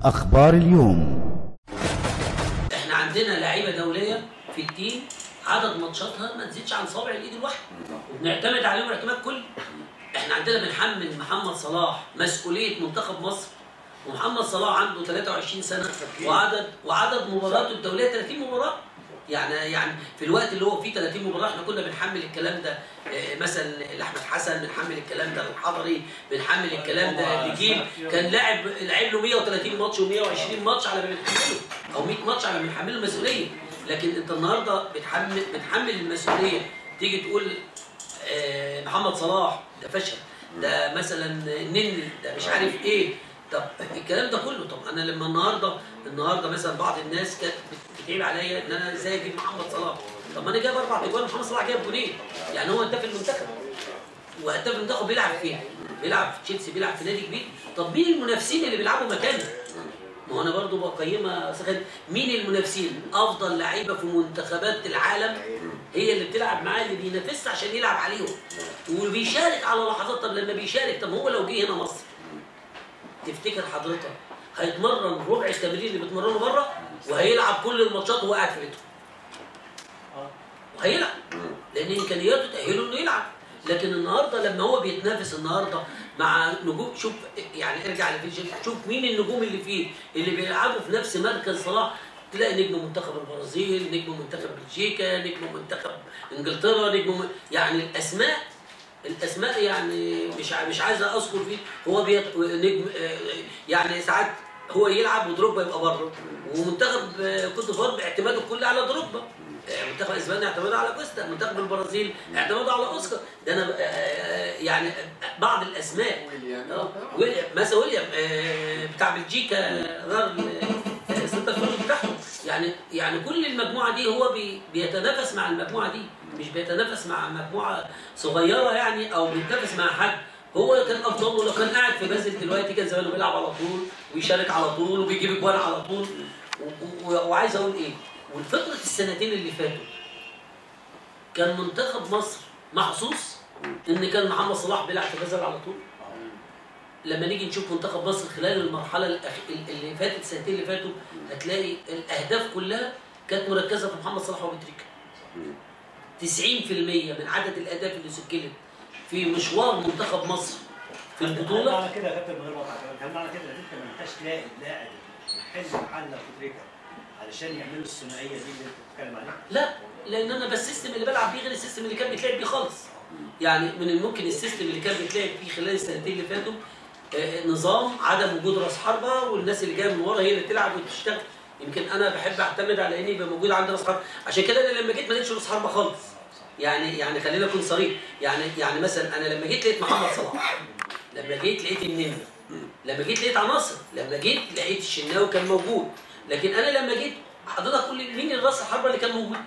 أخبار اليوم احنا عندنا لعيبه دوليه في التيم عدد ماتشاتها ما تزيدش عن صابع الايد الواحد وبنعتمد عليهم اعتماد كلي احنا عندنا بنحمل محمد صلاح مسؤوليه منتخب مصر ومحمد صلاح عنده 23 سنه وعدد وعدد مباراته الدوليه 30 مباراه يعني يعني في الوقت اللي هو فيه 30 مباراه احنا كنا بنحمل الكلام ده آه، مثلا لاحمد حسن بنحمل الكلام ده للحضري بنحمل الكلام ده لجيل كان لاعب لعب له 130 ماتش و120 ماتش على ما بنحمله او 100 ماتش على ما بنحمله مسؤوليه لكن انت النهارده بتحمل بتحمل المسؤوليه تيجي تقول آه، محمد صلاح ده فشل ده مثلا النني ده مش عارف ايه طب الكلام ده كله طب انا لما النهارده النهارده مثلا بعض الناس كانت بتعيب عليا ان انا ازاي اجيب محمد صلاح طب ما انا جايب اربع اجوان محمد صلاح جايب جولين يعني هو هداف المنتخب وهداف المنتخب بيلعب فين؟ بيلعب في تشيلسي بيلعب في نادي كبير طب مين المنافسين اللي بيلعبوا مكانه؟ ما هو انا برضو بقيمها سخن مين المنافسين؟ افضل لعيبه في منتخبات العالم هي اللي بتلعب معاه اللي بينافسها عشان يلعب عليهم وبيشارك على لحظات طب لما بيشارك طب هو لو جه هنا مصر تفتكر حضرتك هيتمرن ربع التمرين اللي بيتمرنه بره وهيلعب كل الماتشات وهو قاعد في بيته وهيلعب لان امكانياته تاهله انه يلعب لكن النهارده لما هو بيتنافس النهارده مع نجوم شوف يعني ارجع لفيجن شوف مين النجوم اللي فيه اللي بيلعبوا في نفس مركز صلاح تلاقي نجم منتخب البرازيل نجم منتخب بلجيكا نجم منتخب انجلترا نجم م- يعني الاسماء الاسماء يعني مش ع- مش عايز اذكر فيه هو بيت نجم آه، يعني ساعات هو يلعب ودروجبا يبقى بره ومنتخب آه، كوت ديفوار باعتماده الكلي على دروجبا آه، منتخب اسبانيا اعتماده على كوستا منتخب البرازيل اعتماده على اوسكار ده انا آه، آه، يعني بعض الاسماء آه، ويليام مثلا ويليام آه، بتاع بلجيكا غير سنتر فورد بتاعهم يعني يعني كل المجموعه دي هو بي بيتنافس مع المجموعه دي مش بيتنافس مع مجموعه صغيره يعني او بيتنافس مع حد هو كان افضل له لو كان قاعد في بازل دلوقتي كان زمانه بيلعب على طول ويشارك على طول وبيجيب اجوان على طول و- و- وعايز اقول ايه والفتره السنتين اللي فاتوا كان منتخب مصر محظوظ ان كان محمد صلاح بيلعب في بازل على طول لما نيجي نشوف منتخب مصر خلال المرحله الأخ- اللي فاتت السنتين اللي فاتوا هتلاقي الاهداف كلها كانت مركزه في محمد صلاح وبتريكا 90% من عدد الاهداف اللي سجلت في مشوار منتخب مصر في البطوله معنى كده يا كابتن من غير ما اقطع كلامك، هل معنى كده ان انت ما انتش تلاقي اللاعب يحل محل فتريكا علشان يعملوا الثنائيه دي اللي انت بتتكلم عليها؟ لا لان انا بس السيستم اللي بلعب بيه غير السيستم اللي كان بيتلعب بيه خالص يعني من الممكن السيستم اللي كان بيتلعب فيه خلال السنتين اللي فاتوا آه، نظام عدم وجود راس حربه والناس اللي جايه من ورا هي اللي تلعب وتشتغل يمكن انا بحب اعتمد على اني يبقى موجود عندي راس حربه عشان كده انا لما جيت ما لقيتش راس حربه خالص يعني يعني خلينا نكون صريح يعني يعني مثلا انا لما جيت لقيت محمد صلاح لما جيت لقيت النمر لما جيت لقيت عناصر لما جيت لقيت الشناوي كان موجود لكن انا لما جيت حضرتك قول لي مين الراس الحربه اللي كان موجود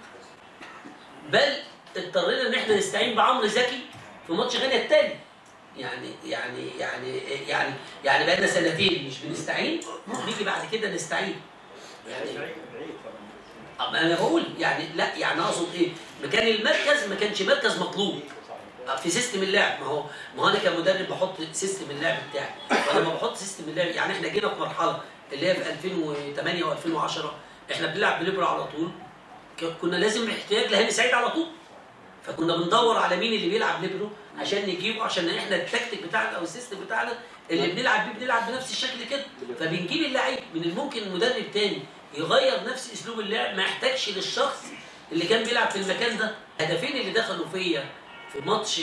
بل اضطرينا ان احنا نستعين بعمرو زكي في ماتش غانا التاني يعني يعني يعني يعني يعني بقالنا سنتين مش بنستعين نيجي بعد كده نستعين يعني بعيد بعيد طبعا أما انا بقول يعني لا يعني اقصد ايه؟ مكان المركز ما كانش مركز مطلوب في سيستم اللعب ما هو ما هو انا كمدرب بحط سيستم اللعب بتاعي ولما بحط سيستم اللعب يعني احنا جينا في مرحله اللي هي في 2008 و2010 احنا بنلعب بليبرو على طول ك- كنا لازم احتياج لهاني سعيد على طول فكنا بندور على مين اللي بيلعب ليبرو عشان نجيبه عشان احنا التكتيك بتاعنا او السيستم بتاعنا اللي بنلعب بيه بنلعب بنفس الشكل كده فبنجيب اللعيب من الممكن مدرب تاني يغير نفس اسلوب اللعب ما يحتاجش للشخص اللي كان بيلعب في المكان ده هدفين اللي دخلوا فيا في ماتش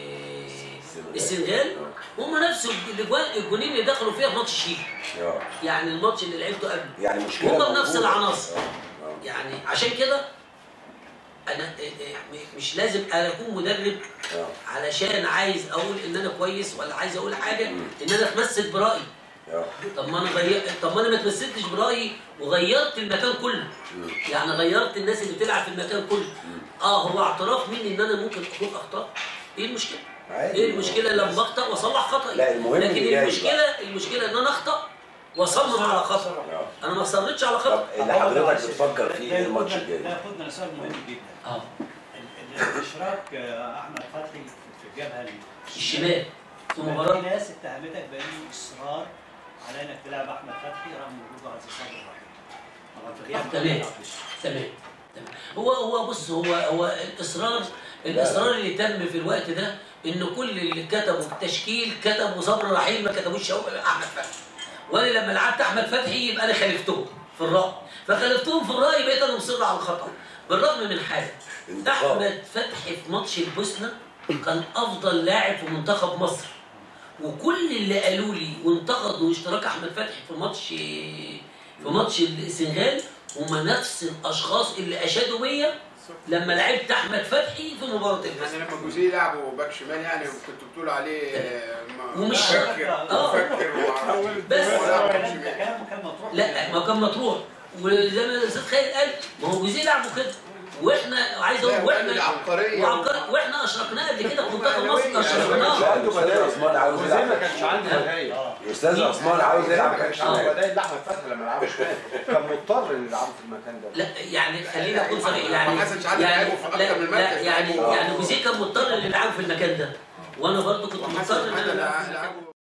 آه، السنغال هم نفس الجوان- الجونين اللي دخلوا فيها في ماتش شيلي اه يعني الماتش اللي لعبته قبل يعني مشكله هم بنفس موجودة. العناصر آه، آه. يعني عشان كده انا إيه إيه م- مش لازم انا اكون مدرب آه. علشان عايز اقول ان انا كويس ولا عايز اقول حاجه ان انا اتمسك برايي آه. طب ما انا غير طب ما انا ما اتمسكتش برايي وغيرت المكان كله يعني غيرت الناس اللي بتلعب في المكان كله اه هو اعتراف مني ان انا ممكن اكون اخطات ايه المشكله عادي. ايه المشكله لما اخطا واصلح خطأي لا، المهم لكن اللي جاي المشكله المشكله ان انا اخطا واصمم على خطأ آه. انا ما اصرتش على طب خطأ اللي حضرتك بتفكر فيه ده ايه الماتش ياخدنا- الجاي؟ ده ياخدنا لسؤال مهم جدا اه ال- ال- الاشراك آه، احمد فتحي في الجبهه ال- الشمال في في مباراه ناس اتهمتك بانه اصرار على انك تلعب احمد فتحي رغم وجود عزيز صبري الرحيم طبعا في غياب تمام. محمد عبد تمام تمام هو هو بص هو هو الاصرار الاصرار اللي تم في الوقت ده ان كل اللي كتبوا التشكيل كتبوا صبر رحيل ما كتبوش شوقي احمد فتحي وانا لما لعبت احمد فتحي يبقى انا خالفتهم في الراي فخالفتهم في الراي بقيت انا مصر على الخطا بالرغم من حاجه انتقام. احمد فتحي في ماتش البوسنه كان افضل لاعب في منتخب مصر وكل اللي قالوا لي وانتقدوا اشتراك احمد فتحي في ماتش في ماتش السنغال هم نفس الاشخاص اللي اشادوا بيا لما لعبت احمد فتحي في مباراه يعني البوسنه لما جوزيه لعبوا باك شمال يعني كنتوا بتقولوا عليه آه، ما- ومش- مفكر آه. مفكر ومعرفش. بس هو لعب باك ده شمال. كلام كان مطروح لا ما كان مطروح وزي ما الاستاذ خالد قال ما هو جوزيه لعبوا كده واحنا عايز اقول لا، واحنا العبقرية وعبقري- واحنا اشركناه قبل كده في منتخب مصر معنوية. اشركناه الاستاذ عثمان عاوز جوزيه ما يلعب كانش عنده بدايل اه الاستاذ عثمان عاوز يلعب ما باك كانش عنده شمال بدايل لاحمد فتحي لما لعبه شمال كان مضطر انه يلعبه في المكان ده لا يعني خلينا نكون صريح يعني ما حسنش عادل يعني لعبه في أكتر لا من لا مركز. يعني آه. يعني جوزيه كان مضطر اللي يلعبه في المكان ده وانا برضو كنت مضطر وحسن ان حتى انا لعبوا